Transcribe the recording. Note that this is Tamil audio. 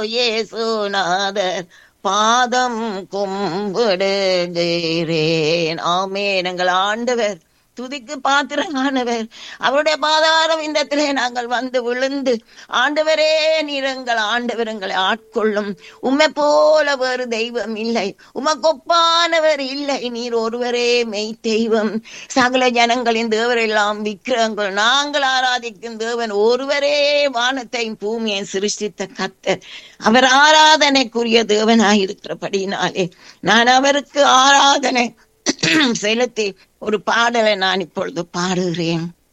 இயேசுநாதர் பாதம் கும்பிடுகிறேன் ஆமென் எங்கள் ஆண்டவர் துதிக்கு பாத்திரமானவர் அவருடைய பாதார விந்தத்திலே நாங்கள் வந்து விழுந்து ஆண்டவரே நீரங்கள் ஆண்டவர் எங்களை ஆட்கொள்ளும் உம்மை போல வேறு தெய்வம் இல்லை உமக்கொப்பானவர் இல்லை நீர் ஒருவரே மெய் தெய்வம் சகல ஜனங்களின் தேவரெல்லாம் விக்கிரங்கள் நாங்கள் ஆராதிக்கும் தேவன் ஒருவரே வானத்தையும் பூமியை சிருஷ்டித்த கத்தர் அவர் ஆராதனைக்குரிய தேவனாயிருக்கிறபடினாலே நான் அவருக்கு ஆராதனை செலுத்தி ஒரு பாடலை நான் இப்பொழுது பாடுகிறேன்